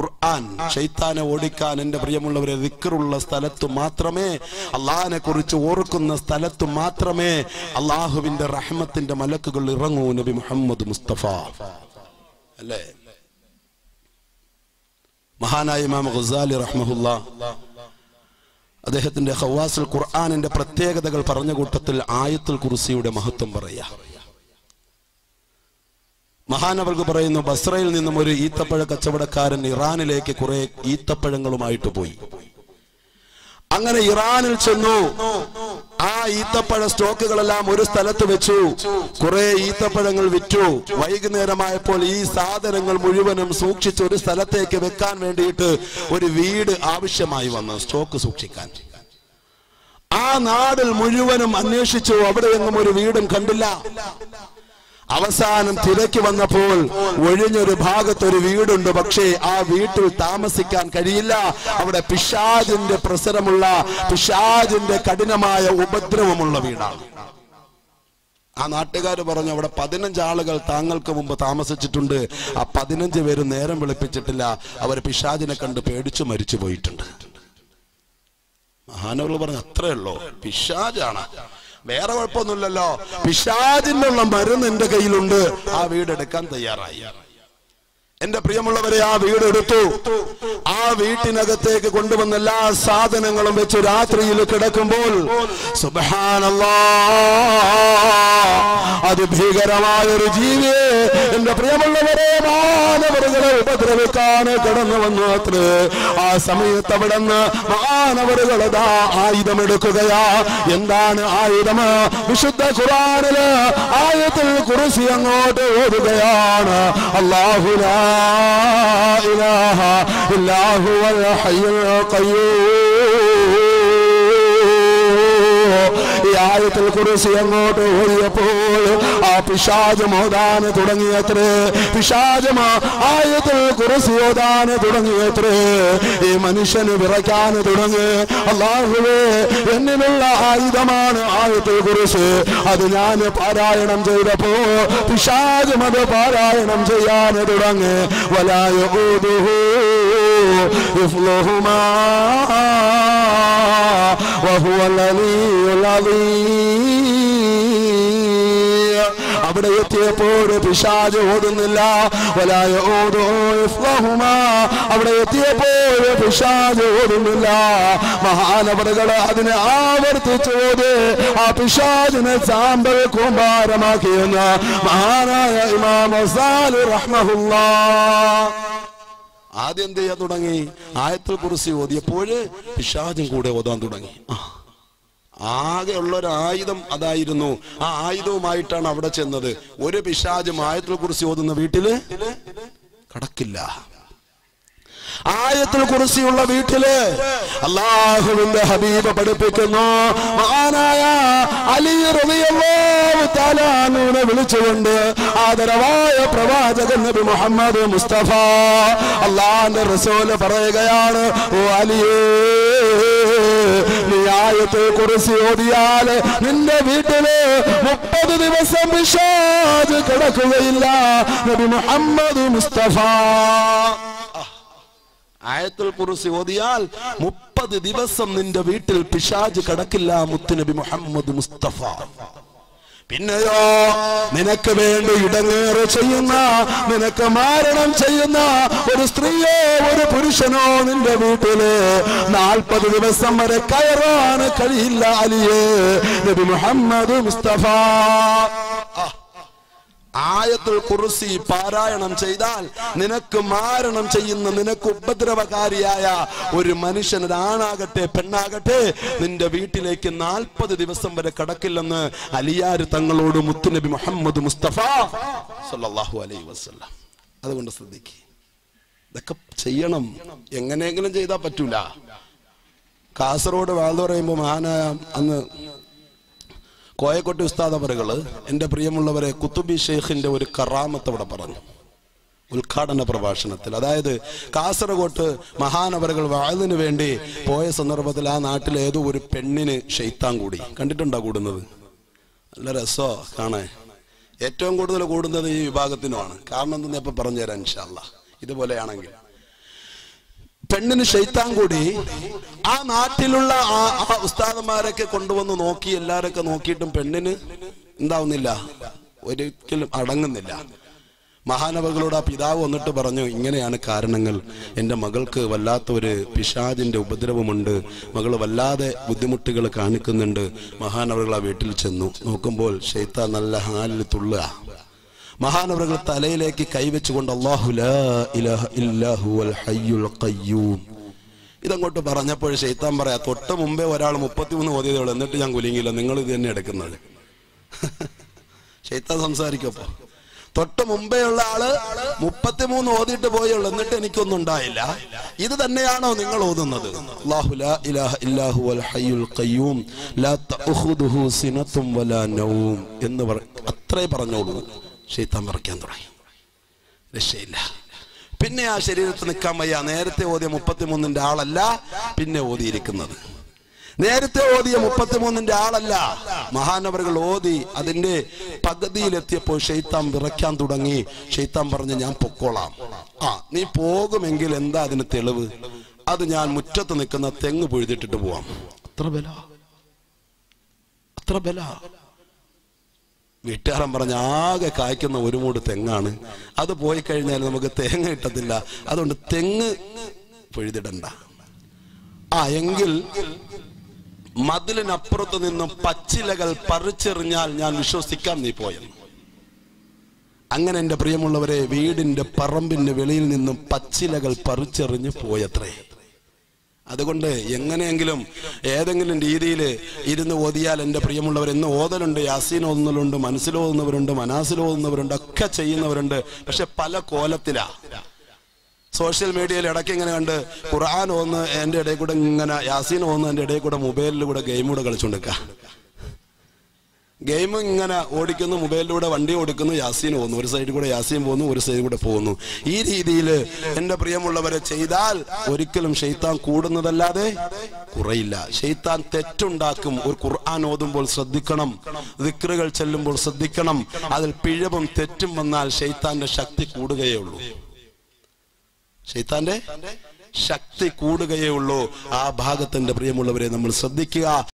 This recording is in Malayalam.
ഖുർആൻ ഷെയ്ത്താനെ ഓടിക്കാൻ എന്റെ പ്രിയമുള്ളവരെ ദിക്കറുള്ള സ്ഥലത്ത് മാത്രമേ അള്ളാഹിനെ കുറിച്ച് ഓർക്കുന്ന സ്ഥലത്ത് മാത്രമേ അള്ളാഹുവിന്റെ റഹ്മത്തിന്റെ മലക്കുകൾ ഇറങ്ങൂ നബി മുഹമ്മദ് മുസ്തഫ അല്ലേ മഹാനായ ഇമാം ഖസാലി റഹ്മഹുല്ല അദ്ദേഹത്തിന്റെ ഹവാസുൽ ഖുർആാനിന്റെ പ്രത്യേകതകൾ പറഞ്ഞ കൂട്ടത്തിൽ ആയത്തുൽ കുർസിയുടെ മഹത്വം പറയാ മഹാനവർക്ക് പറയുന്നു ബസ്രയിൽ നിന്നും ഒരു ഈത്തപ്പഴ കച്ചവടക്കാരൻ ഇറാനിലേക്ക് കുറെ ഈത്തപ്പഴങ്ങളുമായിട്ട് പോയി അങ്ങനെ ഇറാനിൽ ചെന്നു ആ ഈത്തപ്പഴ സ്റ്റോക്കുകളെല്ലാം ഒരു സ്ഥലത്ത് വെച്ചു കുറെ ഈത്തപ്പഴങ്ങൾ വിറ്റു വൈകുന്നേരമായപ്പോൾ ഈ സാധനങ്ങൾ മുഴുവനും സൂക്ഷിച്ച് ഒരു സ്ഥലത്തേക്ക് വെക്കാൻ വേണ്ടിയിട്ട് ഒരു വീട് ആവശ്യമായി വന്നു സ്റ്റോക്ക് സൂക്ഷിക്കാൻ ആ നാടിൽ മുഴുവനും അന്വേഷിച്ചു അവിടെയെങ്ങും ഒരു വീടും കണ്ടില്ല അവസാനം തിരക്ക് വന്നപ്പോൾ ഒഴിഞ്ഞൊരു ഭാഗത്ത് ഒരു വീടുണ്ട് പക്ഷേ ആ വീട്ടിൽ താമസിക്കാൻ കഴിയില്ല അവിടെ പിശാജിന്റെ പ്രസരമുള്ള പിശാജിന്റെ കഠിനമായ ഉപദ്രവമുള്ള വീടാണ് ആ നാട്ടുകാർ പറഞ്ഞു അവിടെ പതിനഞ്ച് ആളുകൾ താങ്കൾക്ക് മുമ്പ് താമസിച്ചിട്ടുണ്ട് ആ പതിനഞ്ച് പേര് നേരം വിളിപ്പിച്ചിട്ടില്ല അവർ പിശാജിനെ കണ്ട് പേടിച്ചു മരിച്ചു പോയിട്ടുണ്ട് മഹാനവർ പറഞ്ഞു അത്രേ ഉള്ളൂ പിശാജാണ് വേറെ കുഴപ്പമൊന്നുമില്ലല്ലോ പിശാജിനുള്ള മരുന്ന് എന്റെ കയ്യിലുണ്ട് ആ വീടെടുക്കാൻ തയ്യാറായി എന്റെ പ്രിയമുള്ളവരെ ആ വീട് എടുത്തു ആ വീട്ടിനകത്തേക്ക് കൊണ്ടുവന്ന എല്ലാ സാധനങ്ങളും വെച്ച് രാത്രിയിൽ കിടക്കുമ്പോൾ സുബ്ഹാനല്ലാ അതിഭീകരമായ ഒരു ജീവിയെ എന്റെ പ്രിയമുള്ളവരെ മാനവറുകളെ ഉപദ്രവിക്കാൻ കടന്നു വന്നു അത്ര ആ സമയത്ത് അവിടെ നിന്ന് മാനവറുകളതാ ആയുധമെടുക്കുകയാ എന്താണ് ആയുധം വിശുദ്ധ ഖുറാനില് ആയത്തിൽ കുറിച്ച് അങ്ങോട്ട് ഓടുകയാണ് അള്ളാഹു ലാ ഇലാഹ ഇല്ലാ ഹുവൽ ഹയ്യുൽ ഖയ്യൂം ഈ ആയത്തിൽ കുറിച്ച് അങ്ങോട്ട് ഓടിയപ്പോൾ ആ പിശാജ് മോദാന് തുടങ്ങിയത്രേ പിശാജ് ആയത്തിൽ കുറിച്ച് ഓതാന് തുടങ്ങിയത്രേ ഈ മനുഷ്യന് വിറയ്ക്കാൻ തുടങ്ങി അള്ളാഹുവേ എന്നിലുള്ള ആയുധമാണ് ആയത്തിൽ കുറിച്ച് അത് ഞാൻ പാരായണം ചെയ്തപ്പോ പിശാജ് അത് പാരായണം ചെയ്യാൻ തുടങ്ങി വലായ ഊതുഹു ഇഫ്ലുഹുമാ وهو العلي العظيم അവിടെ എത്തിയപ്പോൾ പിശാജ് ഓടുന്നില്ല വലായ ഓടോ ഇഫ്ലഹുമാ. അവിടെ എത്തിയപ്പോൾ പിശാജ് ഓടുന്നില്ല മഹാനവറുകൾ അതിനെ ആവർത്തിച്ചു ഓടി ആ പിശാജിനെ സാമ്പൽ കൂമ്പാരമാക്കിയെന്ന് മഹാനായ ഇമാം സാലി റഹ്മഹുല്ലാ ആദ്യം എന്ത് ചെയ്യാൻ തുടങ്ങി ആയത്തിൽ കുറിച്ച് ഓതിയപ്പോഴ് പിശാചും കൂടെ ഓതാൻ തുടങ്ങി ആ. ആകെ ഉള്ള ഒരു ആയുധം അതായിരുന്നു ആ ആയുധവുമായിട്ടാണ് അവിടെ ചെന്നത് ഒരു പിശാചും ആയത്തിൽ കുറിച്ച് ഓതുന്ന വീട്ടില് കടക്കില്ല ആയത്തിൽ കുറിച്ചുള്ള വീട്ടില് അള്ളാഹുവിന്റെ ഹബീബ് പഠിപ്പിക്കുന്നു മഹാനായ അലി റളിയല്ലാഹു തആല അൻഹുവിനെ വിളിച്ചുകൊണ്ട് ആദരവായ പ്രവാചകൻ നബി മുഹമ്മദ് മുസ്തഫ അള്ളാഹിന്റെ റസൂല് പറയുകയാണ് ഓ അലിയേ നീ ആയത്തെ കുറിച്ച് ഓതിയാല് നിന്റെ വീട്ടില് മുപ്പത് ദിവസം പിശാജ് കിടക്കുകയില്ല നബി മുഹമ്മദ് മുസ്തഫ ആയത്തുൽ കുറിച്ച് ഓതിയാൽ മുപ്പത് ദിവസം നിന്റെ വീട്ടിൽ പിശാജ് കടക്കില്ല മുത്തുനബി മുഹമ്മദ് മുസ്തഫ പിന്നെയോ നിനക്ക് വേണ്ടി ഇടങ്ങേറ് ചെയ്യുന്ന നിനക്ക് മാരണം ചെയ്യുന്ന ഒരു സ്ത്രീയോ ഒരു പുരുഷനോ നിന്റെ വീട്ടില് നാൽപ്പത് ദിവസം വരെ കയറാൻ കഴിയില്ല അലിയേ നബി മുഹമ്മദ് മുസ്തഫ ആ. ആയത്തുൽ കുറിസി പാരായണം ചെയ്താൽ നിനക്ക് മാരണം ചെയ്യുന്ന നിനക്ക് ഉപദ്രവകാരിയായ ഒരു മനുഷ്യൻ ഒരാണാകട്ടെ പെണ്ണാകട്ടെ നിന്റെ വീട്ടിലേക്ക് നാൽപ്പത് ദിവസം വരെ കടക്കില്ലെന്ന് അലിയാര് തങ്ങളോട് മുത്തുനബി മുഹമ്മദ് മുസ്തഫ സല്ലല്ലാഹു അലൈഹി വസല്ലം അതുകൊണ്ട് ശ്രദ്ധിക്കുക ഇതൊക്കെ ചെയ്യണം എങ്ങനെയെങ്കിലും ചെയ്താൽ പറ്റൂല കാസർഗോഡ് വാഴ്ന്നു പറയുമ്പോൾ മഹാനായ അന്ന് കോയക്കോട്ടെ ഉസ്താദ് അവറുകള് എൻ്റെ പ്രിയമുള്ളവരെ കുത്തുബി ഷെയ്ഖിന്റെ ഒരു കറാമത്ത് അവിടെ പറഞ്ഞു ഉദ്ഘാടന പ്രഭാഷണത്തിൽ അതായത് കാസർഗോട്ട് മഹാനവറുകൾ വാഴതിനു വേണ്ടി പോയ സന്ദർഭത്തിൽ ആ നാട്ടിൽ ഏതോ ഒരു പെണ്ണിന് ഷെയ്ത്താൻ കൂടി കണ്ടിട്ടുണ്ടോ കൂടുന്നത് നല്ല രസോ കാണാൻ ഏറ്റവും കൂടുതൽ കൂടുന്നത് ഈ വിഭാഗത്തിനുമാണ് കാരണം എന്തെന്ന് ഇപ്പം പറഞ്ഞുതരാം ഇൻഷാല്ല ഇതുപോലെയാണെങ്കിൽ പെണ്ണിന് ഷെയ്ത്താൻ കൂടി ആ നാട്ടിലുള്ള ആ ആ ഉസ്താദന്മാരൊക്കെ കൊണ്ടുവന്ന് നോക്കി എല്ലാരൊക്കെ നോക്കിയിട്ടും പെണ്ണിന് എന്താവുന്നില്ല ഒരിക്കലും അടങ്ങുന്നില്ല മഹാനവകളോട് ആ പിതാവ് വന്നിട്ട് പറഞ്ഞു ഇങ്ങനെയാണ് കാരണങ്ങൾ എൻ്റെ മകൾക്ക് വല്ലാത്ത ഒരു പിശാദിന്റെ ഉപദ്രവമുണ്ട് മകൾ വല്ലാതെ ബുദ്ധിമുട്ടുകൾ കാണിക്കുന്നുണ്ട് മഹാനവകൾ ആ വീട്ടിൽ ചെന്നു നോക്കുമ്പോൾ ഷെയ്ത്ത നല്ല ഹാലിൽ തുള്ളുക മഹാനവറുകൾ തലയിലേക്ക് കൈവച്ചുകൊണ്ട് അള്ളാഹു ലാ ഇലാഹ ഇല്ലാഹു അൽ ഹയ്യുൽ ഖയ്യൂം ഇതങ്ങോട്ട് പറഞ്ഞപ്പോൾ ഷെയ്ത്താൻ പറയാ തൊട്ട് മുമ്പേ ഒരാൾ മുപ്പത്തിമൂന്ന് ഓതിയതേ ഉള്ളൂ എന്നിട്ട് ഞാൻ കുലുങ്ങിയില്ല നിങ്ങൾ ഇത് തന്നെ എടുക്കുന്നത് ഷെയ്ത്താൻ സംസാരിക്കപ്പോ തൊട്ട് മുമ്പേ ഉള്ള ആള് മുപ്പത്തിമൂന്ന് ഓതിയിട്ട് പോയുള്ളൂ എന്നിട്ട് എനിക്കൊന്നും ഉണ്ടായില്ല ഇത് തന്നെയാണോ നിങ്ങൾ ഓതുന്നത് അല്ലാഹു ലാ ഇലാഹ ഇല്ലാഹു അൽ ഹയ്യുൽ ഖയ്യൂം ലാ തഅഖുദുഹു സിനത്തും വലാ നൗം എന്ന് പറ അത്രേ പറഞ്ഞോളൂ ഷെയ്ത്താൻ പറിക്കാൻ തുടങ്ങി രക്ഷയില്ല പിന്നെ ആ ശരീരത്തിൽ നിൽക്കാൻ വയ്യ നേരത്തെ ഓതിയ മുപ്പത്തിമൂന്നിന്റെ ആളല്ല പിന്നെ ഓതിയിരിക്കുന്നത് നേരത്തെ ഓതിയ മുപ്പത്തിമൂന്നിന്റെ ആളല്ല മഹാനവറുകൾ ഓതി അതിന്റെ പകുതിയിലെത്തിയപ്പോൾ ഷെയ്ത്താൻ വിറയ്ക്കാൻ തുടങ്ങി ഷെയ്ത്താൻ പറഞ്ഞ് ഞാൻ പൊക്കോളാം ആ നീ പോകുമെങ്കിൽ എന്താ അതിന് തെളിവ് അത് ഞാൻ മുറ്റത്ത് നിൽക്കുന്ന തെങ്ങ് പൊഴുതിട്ടിട്ട് പോവാം അത്ര ബല അത്ര ബല വീട്ടുകാരൻ പറഞ്ഞ ആകെ കായ്ക്കുന്ന ഒരു മൂട് തെങ്ങാണ് അത് പോയി കഴിഞ്ഞാൽ നമുക്ക് തേങ്ങ കിട്ടത്തില്ല അതുകൊണ്ട് തെങ്ങ് പൊഴുതിടണ്ട ആ എങ്കിൽ മതിലിനപ്പുറത്ത് നിന്നും പച്ചിലകൾ പറിച്ചെറിഞ്ഞാൽ ഞാൻ വിശ്വസിക്കാം നീ പോയെന്ന് അങ്ങനെ എന്റെ പ്രിയമുള്ളവരെ വീടിന്റെ പറമ്പിന്റെ വെളിയിൽ നിന്നും പച്ചിലകൾ പറിച്ചെറിഞ്ഞ് പോയത്രേ അതുകൊണ്ട് എങ്ങനെയെങ്കിലും ഏതെങ്കിലും രീതിയിൽ ഇരുന്ന് ഓതിയാൽ എൻ്റെ പ്രിയമുള്ളവർ ഇന്ന് ഓതലുണ്ട് യാസീൻ ഓതുന്നവരുണ്ട് മനസ്സിലോതുന്നവരുണ്ട് മനാസിലോതുന്നവരുണ്ട് ഒക്കെ ചെയ്യുന്നവരുണ്ട് പക്ഷെ പല കോലത്തിലാ സോഷ്യൽ മീഡിയയിൽ ഇടയ്ക്ക് ഇങ്ങനെ കണ്ട് ഖുർആൻ ഓന്ന് എൻ്റെ ഇടയിൽ കൂടെ ഇങ്ങനെ യാസീൻ ഓന്ന് എൻ്റെ ഇടയിൽ കൂടെ മൊബൈലിൽ കൂടെ ഗെയിം കൂടെ കളിച്ചുകൊണ്ടിരിക്കുക ഗെയിം ഇങ്ങനെ ഓടിക്കുന്നു മൊബൈലിലൂടെ വണ്ടി ഓടിക്കുന്നു യാസീൻ പോകുന്നു ഒരു സൈഡിൽ കൂടെ യാസീൻ പോകുന്നു ഒരു സൈഡിൽ കൂടെ പോകുന്നു ഈ രീതിയിൽ എൻ്റെ പ്രിയമുള്ളവരെ ചെയ്താൽ ഒരിക്കലും ഷെയ്ത്താൻ കൂടുന്നതല്ലാതെ കുറയില്ല ഷെയ്ത്താൻ തെറ്റുണ്ടാക്കും ഒരു ഖുർആൻ ഓതുമ്പോൾ ശ്രദ്ധിക്കണം ദിക്റുകൾ ചെല്ലുമ്പോൾ ശ്രദ്ധിക്കണം അതിൽ പിഴവും തെറ്റും വന്നാൽ ഷെയ്ത്താന്റെ ശക്തി കൂടുകയേ ഉള്ളൂ ഷെയ്ത്താന്റെ ശക്തി കൂടുകയേ ഉള്ളൂ ആ ഭാഗത്തിന്റെ പ്രിയമുള്ളവരെ നമ്മൾ ശ്രദ്ധിക്കുക